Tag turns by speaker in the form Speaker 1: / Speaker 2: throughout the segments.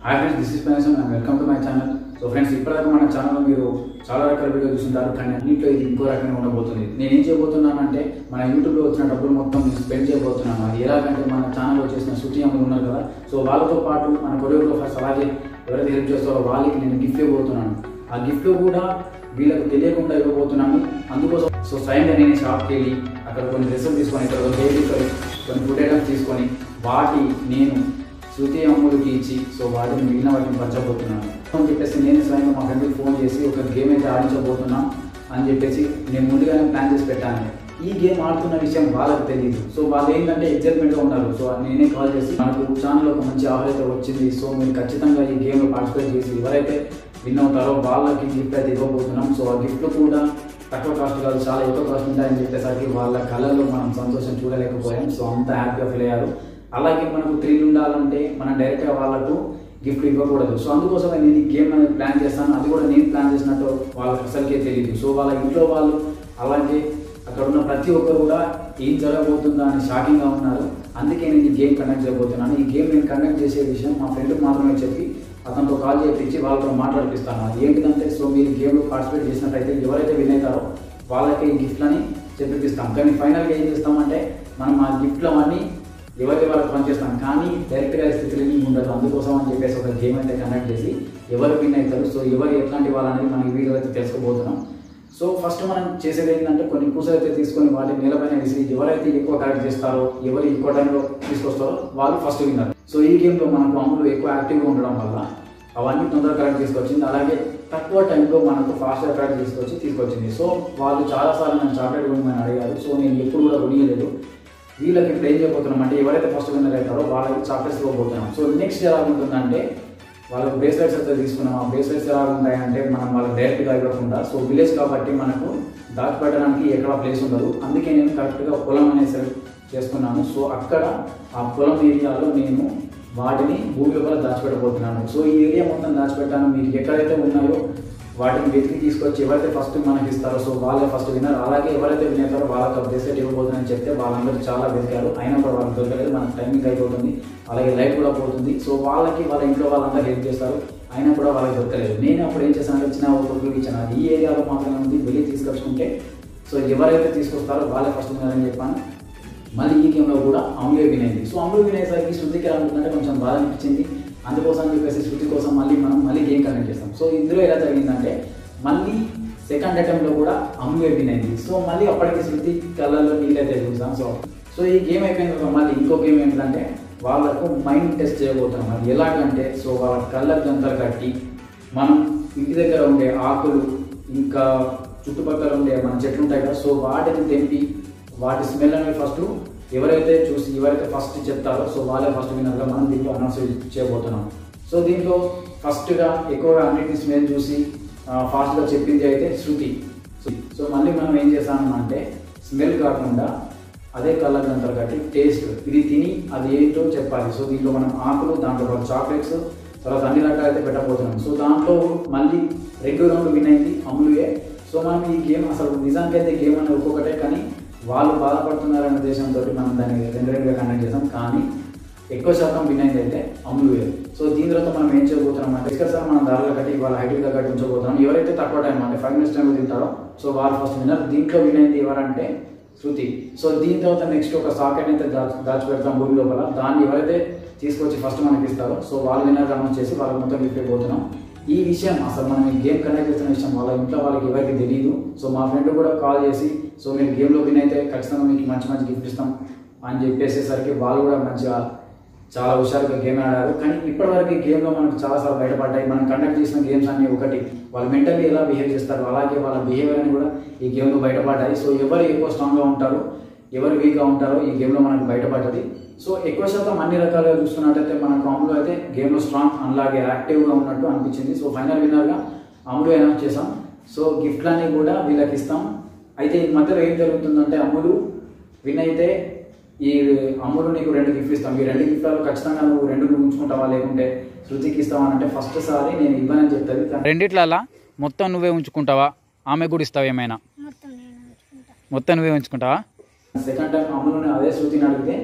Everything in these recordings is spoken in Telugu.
Speaker 1: హాయ్ ఫ్రెండ్స్ దిస్ ఇస్ పెన్షన్ and welcome to my channel so friends ఇప్పటిదాకా మన ఛానల్లో మీరు చాలా రకాల వీడియో చూస్తుంటారు కానీ అన్నింటిలో ఇది ఇంకో రకంగా ఉండబోతుంది నేను ఏం చేయబోతున్నానంటే మన యూట్యూబ్లో వచ్చిన డబ్బులు మొత్తం నేను స్పెండ్ చేయబోతున్నాను అది ఎలాగంటే మన ఛానల్లో చేసిన శృతి అమ్మలు ఉన్నారు కదా సో వాళ్ళతో పాటు మన కొరియోగ్రాఫర్స్ అలాగే ఎవరైతే హెల్ప్ చేస్తారో వాళ్ళకి నేను గిఫ్ట్ ఇవ్వబోతున్నాను ఆ గిఫ్ట్ కూడా వీళ్ళకు తెలియకుండా ఇవ్వబోతున్నాను అందుకోసం సో స్వయంగా నేను షాప్కి వెళ్ళి అక్కడ కొన్ని డ్రెస్సులు తీసుకొని ఇక్కడ కొన్ని బేబీ కొన్ని ఫుడ్ ఐటమ్స్ తీసుకొని వాటి నేను శృతి అమ్ముడికి ఇచ్చి సో వాటిని మిగిలిన వాటిని పంచబోతున్నాను అని చెప్పేసి నేను స్వయంగా మా ఫ్రెండ్కి ఫోన్ చేసి ఒక గేమ్ అయితే ఆడించబోతున్నాం అని చెప్పేసి నేను ముందుగానే ప్లాన్ చేసి పెట్టాను ఈ గేమ్ ఆడుతున్న విషయం వాళ్ళకి తెలియదు సో వాళ్ళు ఏంటంటే ఎగ్జైట్మెంట్గా ఉన్నారు సో నేనే కాల్ చేసి మనకు ఛానల్ ఒక మంచి ఆఫర్ అయితే వచ్చింది సో మీరు ఖచ్చితంగా ఈ గేమ్లో పార్టిసిపేట్ చేసి ఎవరైతే విన్ అవుతారో వాళ్ళకి గిఫ్ట్ అయితే ఇవ్వబోతున్నాం సో ఆ గిఫ్ట్లు కూడా తక్కువ కాస్ట్ కాదు చాలా ఎక్కువ కాస్ట్ ఉంటాయని చెప్పేసరికి వాళ్ళ కళల్లో మనం సంతోషం చూడలేకపోయాం సో అంత హ్యాపీగా ఫీల్ అయ్యారు అలాగే మనకు థ్రిల్ ఉండాలంటే మనం డైరెక్ట్గా వాళ్ళకు గిఫ్ట్ ఇవ్వకూడదు సో అందుకోసమే నేను ఈ గేమ్ అనేది ప్లాన్ చేస్తాను అది కూడా నేను ప్లాన్ చేసినట్టు వాళ్ళకి అసలుకే తెలియదు సో వాళ్ళ ఇంట్లో వాళ్ళు అలాగే అక్కడ ఉన్న ప్రతి ఒక్కరు కూడా ఏం జరగబోతుందా అని షాకింగ్గా ఉన్నారు అందుకే నేను ఈ గేమ్ కండక్ట్ చేయబోతున్నాను ఈ గేమ్ నేను కండక్ట్ చేసే విషయం మా ఫ్రెండ్కి మాత్రమే చెప్పి అతనితో కాల్ చేయించి వాళ్ళతో మాట్లాడిపిస్తాను అది ఏంటిదంటే సో మీరు గేమ్లో పార్టిసిపేట్ చేసినట్టయితే ఎవరైతే విన్ అవుతారో వాళ్ళకి ఈ గిఫ్ట్లని చెప్పిస్తాం కానీ ఫైనల్గా ఏం చేస్తామంటే మనం ఆ గిఫ్ట్లు అవన్నీ ఎవరికి వాళ్ళకి పనిచేస్తాం కానీ డైరెక్ట్గా స్థితిలో ఉండదు అందుకోసం అని చెప్పేసి ఒక గేమ్ అయితే కండక్ట్ చేసి ఎవరు విన్ అవుతారు సో ఎవరు ఎట్లాంటి వాళ్ళనేది మనం ఈ వీడియో అయితే తెలుసుకోబోతున్నాం సో ఫస్ట్ మనం చేసేది ఏంటంటే కొన్ని కూసలు అయితే తీసుకొని వాటి నేలపైన వేసి ఎవరైతే ఎక్కువ కరెక్ట్ చేస్తారో ఎవరు ఎక్కువ టైంలో తీసుకొస్తారో వాళ్ళు ఫస్ట్ విన్నారు సో ఈ గేమ్లో మనకు అమ్ములు ఎక్కువ యాక్టివ్గా ఉండడం వల్ల అవన్నీ తొందరగా కరెక్ట్ తీసుకొచ్చింది అలాగే తక్కువ టైంలో మనకు ఫాస్ట్గా కరెక్ట్ తీసుకొచ్చి తీసుకొచ్చింది సో వాళ్ళు చాలాసార్లు నన్ను చాక్లెట్ కొనమని అడిగారు సో నేను ఎప్పుడు కూడా కొనియలేదు వీళ్ళకి ఇప్పుడు ఏం చేయబోతున్నాం అంటే ఎవరైతే ఫస్ట్ విన్నర్ అవుతారో వాళ్ళకి చాక్లెట్స్ ఇవ్వబోతున్నాం సో నెక్స్ట్ ఎలా ఉంటుందంటే వాళ్ళకి బ్రేస్లెట్స్ అయితే తీసుకున్నాం ఆ బ్రేస్లెట్స్ ఎలా ఉంటాయంటే మనం వాళ్ళకి డైరెక్ట్గా ఇవ్వకుండా సో విలేజ్ కాబట్టి మనకు దాచిపెట్టడానికి ఎక్కడ ప్లేస్ ఉండదు అందుకే నేను కరెక్ట్గా పొలం అనేది సెలెక్ట్ చేసుకున్నాను సో అక్కడ ఆ పొలం ఏరియాలో నేను వాటిని భూమి లోపల దాచిపెట్టబోతున్నాను సో ఈ ఏరియా మొత్తం దాచిపెట్టాను మీకు ఎక్కడైతే ఉన్నాయో వాటిని వెతికి తీసుకొచ్చి ఎవరైతే ఫస్ట్ మనకి ఇస్తారో సో వాళ్ళే ఫస్ట్ విన్నారు అలాగే ఎవరైతే విన్ అవుతారో వాళ్ళకి బ్రేస్లెట్ ఇవ్వబోతుందని చెప్తే వాళ్ళందరూ చాలా వెతికారు అయినా కూడా వాళ్ళకి దొరకలేదు మనకు టైమింగ్ అయిపోతుంది అలాగే లైట్ కూడా పోతుంది సో వాళ్ళకి వాళ్ళ ఇంట్లో వాళ్ళందరూ హెల్ప్ చేస్తారు అయినా కూడా వాళ్ళకి దొరకలేదు నేను అప్పుడు ఏం చేశానంటే చిన్న ఒక ఇచ్చాను అది ఈ ఏరియాలో మాత్రమే ఉంది వెళ్ళి తీసుకొచ్చుకుంటే సో ఎవరైతే తీసుకొస్తారో వాళ్ళే ఫస్ట్ విన్నారని చెప్పాను మళ్ళీ ఈ గేమ్లో కూడా అమూల్య విన్ అయింది సో అమూల్య విన్ అయ్యేసరికి శృతికి ఎలా ఉంటుందంటే కొంచెం బాధ అనిపించింది అందుకోసం అని చెప్పేసి శృతి కోసం మళ్ళీ మనం మళ్ళీ గేమ్ కండక్ట్ చేస్తాం సో ఇందులో ఎలా జరిగిందంటే మళ్ళీ సెకండ్ అటెంప్ట్లో కూడా అమూల్య విన్ అయింది సో మళ్ళీ అప్పటికి శృతి కళ్ళల్లో నీళ్ళైతే చూసాం సో సో ఈ గేమ్ అయిపోయిన తర్వాత మళ్ళీ ఇంకో గేమ్ ఏంటంటే వాళ్ళకు మైండ్ టెస్ట్ చేయబోతున్నాం అది ఎలాగంటే సో వాళ్ళ కళ్ళ గంతలు కట్టి మనం ఇంటి దగ్గర ఉండే ఆకులు ఇంకా చుట్టుపక్కల ఉండే మన చెట్లు ఉంటాయి కదా సో వాటిని తెంపి వాటి స్మెల్ అనేవి ఫస్ట్ ఎవరైతే చూసి ఎవరైతే ఫస్ట్ చెప్తారో సో వాళ్ళే ఫస్ట్ విన్నర్గా మనం దీంట్లో అనౌన్స్ చేయబోతున్నాం సో దీంట్లో ఫస్ట్గా ఎక్కువగా అన్నిటిని స్మెల్ చూసి ఫాస్ట్గా చెప్పింది అయితే శృతి సో మళ్ళీ మనం ఏం చేస్తామంటే స్మెల్ కాకుండా అదే కలర్ గంటలు కట్టి టేస్ట్ ఇది తిని అది ఏంటో చెప్పాలి సో దీంట్లో మనం ఆకులు దాంట్లో పాటు చాక్లెట్స్ తర్వాత అన్ని రకాలు అయితే పెట్టబోతున్నాం సో దాంట్లో మళ్ళీ రెండు రౌండ్ విన్ అయింది అమలుయే సో మనం ఈ గేమ్ అసలు నిజానికైతే గేమ్ అనేది ఒక్కొక్కటే కానీ వాళ్ళు బాధపడుతున్నారనే ఉద్దేశంతో మనం దాన్ని రెండు రెండుగా కండక్ట్ చేసాం కానీ ఎక్కువ శాతం విన్ అయింది అయితే అమలు సో దీని తర్వాత మనం ఏం చేయబోతున్నాం అంటే ఇక్కడ సార్ మనం దారిలో కట్టి వాళ్ళ హైట్ కట్టి ఉంచబోతున్నాం ఎవరైతే తక్కువ టైం అంటే ఫైవ్ మినిట్స్ టైంలో తింటారో సో వాళ్ళు ఫస్ట్ విన్నర్ దీంట్లో విన్ అయింది ఎవరంటే శృతి సో దీని తర్వాత నెక్స్ట్ ఒక సాకెట్ అయితే దాచి దాచిపెడతాం భూమి లోపల దాన్ని ఎవరైతే తీసుకొచ్చి ఫస్ట్ మనకి ఇస్తారో సో వాళ్ళు విన్నర్ అనౌన్స్ చేసి వాళ్ళకి మొత్తం గిఫ్ట్ అయిపోతున్నాం ఈ విషయం అసలు మనం ఈ గేమ్ కండక్ట్ చేస్తున్న విషయం వాళ్ళ ఇంట్లో వాళ్ళకి ఎవరికి తెలియదు సో మా ఫ్రెండ్ కూడా కాల్ చేసి సో మీరు గేమ్లో విన్ అయితే ఖచ్చితంగా మీకు మంచి మంచి గిఫ్ట్ ఇస్తాం అని చెప్పేసేసరికి వాళ్ళు కూడా మంచిగా చాలా హుషారుగా గేమ్ ఆడారు కానీ ఇప్పటివరకు ఈ గేమ్లో మనకు చాలాసార్లు బయటపడ్డాయి మనం కండక్ట్ చేసిన గేమ్స్ అన్ని ఒకటి వాళ్ళు మెంటల్లీ ఎలా బిహేవ్ చేస్తారు అలాగే వాళ్ళ బిహేవియర్ అని కూడా ఈ గేమ్లో బయటపడ్డాయి సో ఎవరు ఎక్కువ స్ట్రాంగ్గా ఉంటారో ఎవరు వీక్గా ఉంటారో ఈ గేమ్లో మనకు బయటపడ్డది సో ఎక్కువ శాతం అన్ని రకాలుగా చూస్తున్నట్టయితే మన అమలు అయితే గేమ్లో స్ట్రాంగ్ అలాగే యాక్టివ్గా ఉన్నట్టు అనిపించింది సో ఫైనల్ విన్నర్గా అమలు అనౌన్స్ చేసాం సో గిఫ్ట్లన్నీ కూడా వీళ్ళకి ఇస్తాం అయితే ఈ మధ్యలో ఏం జరుగుతుందంటే అమ్ములు విన్ అయితే ఈ అమ్ములు నీకు రెండు గిఫ్ట్ ఇస్తాం ఈ రెండు గిఫ్ట్లలో ఖచ్చితంగా నువ్వు రెండు నువ్వు ఉంచుకుంటావా లేకుంటే శృతికి ఇస్తావా అంటే ఫస్ట్ సారి నేను ఇవ్వనని చెప్తాను కానీ
Speaker 2: రెండిట్లలా మొత్తం నువ్వే ఉంచుకుంటావా ఆమె కూడా ఇస్తావా ఏమైనా
Speaker 3: మొత్తం నేను ఉంచుకుంటా
Speaker 2: మొత్తం నువ్వే ఉంచుకుంటావా
Speaker 1: సెకండ్ టైం అమ్ములని అదే శృతిని అడిగితే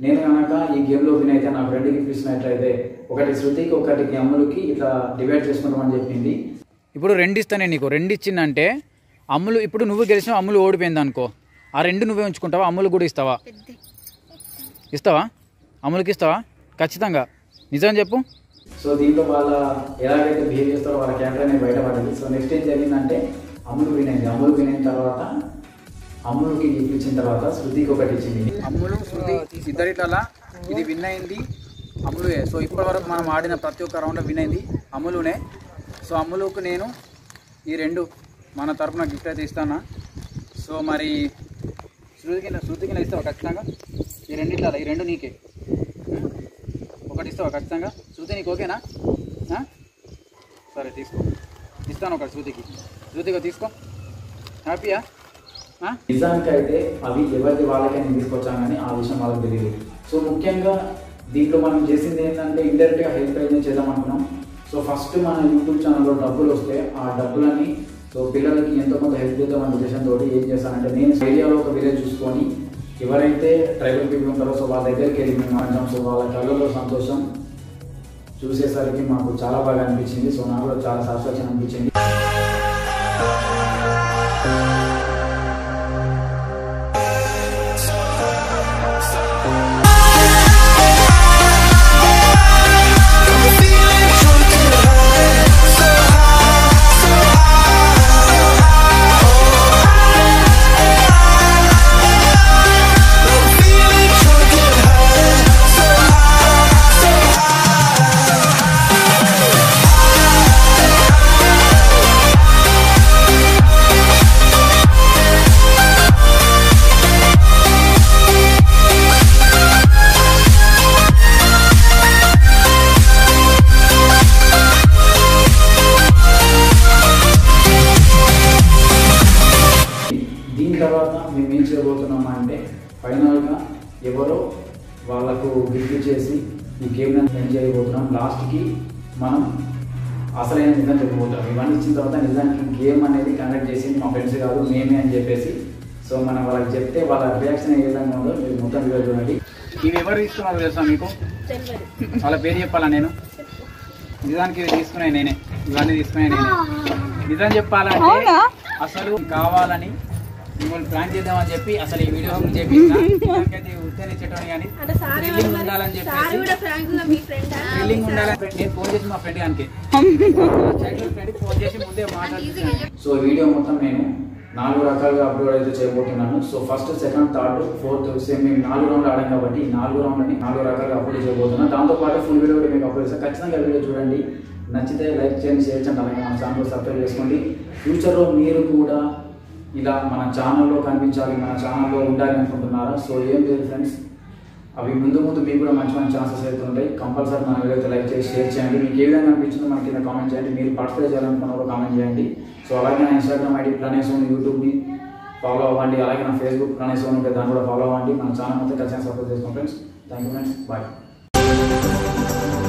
Speaker 1: నేను కనుక ఈ గేమ్లో విన్ అయితే నా ఫ్రెండ్కి గిఫ్ట్ ఇచ్చినట్లయితే ఒకటి శృతికి ఒకటికి అమ్ములకి ఇట్లా డివైడ్ చేసుకుంటామని చెప్పింది
Speaker 2: ఇప్పుడు రెండు ఇస్తానే నీకు రెండు ఇచ్చిందంటే అమ్ములు ఇప్పుడు నువ్వు గెలిచిన అమ్ములు ఓడిపోయింది అనుకో ఆ రెండు నువ్వే ఉంచుకుంటావా అమ్ములు కూడా ఇస్తావా ఇస్తావా అమ్ములకి ఇస్తావా ఖచ్చితంగా నిజం చెప్పు
Speaker 1: సో దీంట్లో వాళ్ళ ఎలాగైతే బిహేవ్ చేస్తారో వాళ్ళ క్యారెక్టర్ అనేది బయటపడింది సో నెక్స్ట్ ఏం జరిగిందంటే అమ్ములు విన్ అయింది అమ్ములు విన్ అయిన తర్వాత అమ్ములకి గిఫ్ట్ ఇచ్చిన తర్వాత శృతికి ఒకటి ఇచ్చింది
Speaker 2: అమ్ములు శృతి ఇద్దరిట్లా ఇది విన్ అయింది అమ్ములుయే సో ఇప్పటి వరకు మనం ఆడిన ప్రతి ఒక్క రౌండ్లో విన్ అయింది అమ్ములునే సో అమ్ములుకు నేను ఈ రెండు మన తరపున గిఫ్ట్ అయితే ఇస్తానా సో మరి శృతికి శృతికి ఇస్తావా ఖచ్చితంగా ఈ రెండిట్లా ఈ రెండు నీకే ఉం? ఒకటి ఇస్తావా ఖచ్చితంగా శృతి నీకు ఓకేనా ఆ? సరే తీసుకో ఇస్తాను ఒకటి శృతికి శృతిగా తీసుకో హ్యాపీయా ఆ?
Speaker 1: నిజానికి అయితే అవి ఎవరిది వాళ్ళకే నేను తీసుకొచ్చానని ఆ విషయం వాళ్ళకి తెలియదు సో ముఖ్యంగా దీంట్లో మనం చేసింది ఏంటంటే ఇండైరెక్ట్గా హెల్ప్ అయితే చేద్దాం అనుకున్నాం సో ఫస్ట్ మన యూట్యూబ్ ఛానల్లో డబ్బులు వస్తే ఆ డబ్బులని సో పిల్లలకి ఎంతో కొంత హెల్ప్ చేద్దామనే ఉద్దేశంతో ఏం చేశానంటే నేను ఏరియాలో ఒక విలేజ్ చూసుకొని ఎవరైతే ట్రైబల్ పీపుల్ ఉంటారో సో వాళ్ళ దగ్గరికి వెళ్ళి మేము అంటాం సో వాళ్ళ కళ్ళలో సంతోషం చూసేసరికి మాకు చాలా బాగా అనిపించింది సో నాకు కూడా చాలా సాటిస్ఫాక్షన్ అనిపించింది దీని తర్వాత మేము ఏం చేయబోతున్నాం అంటే ఫైనల్గా ఎవరో వాళ్ళకు గిఫ్ట్ చేసి ఈ గేమ్ ఎండ్ చేయబోతున్నాం లాస్ట్కి మనం అసలైన నిజం చెప్పబోతున్నాం ఇవన్నీ ఇచ్చిన తర్వాత నిజానికి గేమ్ అనేది కండక్ట్ చేసింది మా ఫ్రెండ్స్ కాదు మేమే అని చెప్పేసి సో మనం వాళ్ళకి చెప్తే వాళ్ళ రియాక్షన్ ఏ విధంగా ఉందో మీరు మొత్తం వీడియో చూడండి
Speaker 2: ఇవి ఎవరు తీసుకున్నారో తెలుసా మీకు వాళ్ళ పేరు చెప్పాలా నేను నిజానికి ఇవి తీసుకున్నాయి నేనే ఇవన్నీ తీసుకున్నాయి నేనే నిజం చెప్పాలంటే
Speaker 3: అవునా?
Speaker 2: అసలు కావాలని మిమ్మల్ని ప్లాన్ చేద్దామని చెప్పి అసలు ఈ వీడియో చేపించిన నిజానికైతే ఉత్తరించడం కానీ
Speaker 4: అంటే సార్
Speaker 2: థ్రిల్లింగ్ ఉండాలని
Speaker 4: సార్
Speaker 2: చెప్పేసి
Speaker 4: కూడా ఫ్రాంక్ గా మీ ఫ్రెండ్
Speaker 2: థ్రిల్లింగ్ ఉండాలని నేను ఫోన్ చేసి మా ఫ్రెండ్ గానికి చైల్డ్హుడ్ ఫ్రెండ్ ఫోన్ చేసి ముందే మాట్లాడుతున్నాను
Speaker 1: సో ఈ వీడియో మొత్తం నేను నాలుగు రకాలుగా అప్లోడ్ అయితే చేయబోతున్నాను so first second third fourth same మేము నాలుగు రౌండ్లు ఆడాం కాబట్టి ఈ నాలుగు రౌండ్లని నాలుగు రకాలుగా అప్లోడ్ చేయబోతున్నాను దాంతో పాటు ఫుల్ వీడియో కూడా మీకు అప్లోడ్ చేస్తాను ఖచ్చితంగా వీడియో చూడండి నచ్చితే లైక్ చేయండి షేర్ చేయండి అలాగే మన ఛానల్ సబ్స్క్రైబ్ చేసుకోండి ఫ్యూచర్లో మీరు కూడా ఇలా మన ఛానల్లో కనిపించాలి మన ఛానల్లో ఉండాలి అనుకుంటున్నారా సో ఏం లేదు ఫ్రెండ్స్ అవి ముందు ముందు మీకు కూడా మంచి మంచి ఛాన్సెస్ అయితే ఉంటాయి కంపల్సరీ మన వీడియో అయితే లైక్ చేసి షేర్ చేయండి మీకు ఏ విధంగా అనిపించిందో మన కింద కామెంట్ చేయండి మీరు పార్టిసిపేట్ చేయాలనుకున్న కూడా కామెంట్ చేయండి సో అలాగే నా ఇన్స్టాగ్రామ్ ఐడి ప్రణేష్ ఓన్ యూట్యూబ్ని ఫాలో అవ్వండి అలాగే నా ఫేస్బుక్ ప్రణేష్ ఓన్ ఉంటే దాన్ని కూడా ఫాలో అవ్వండి మన ఛానల్ మొత్తం ఖచ్చితంగా సపోర్ట్ చేసుకోండి friends thank you friends bye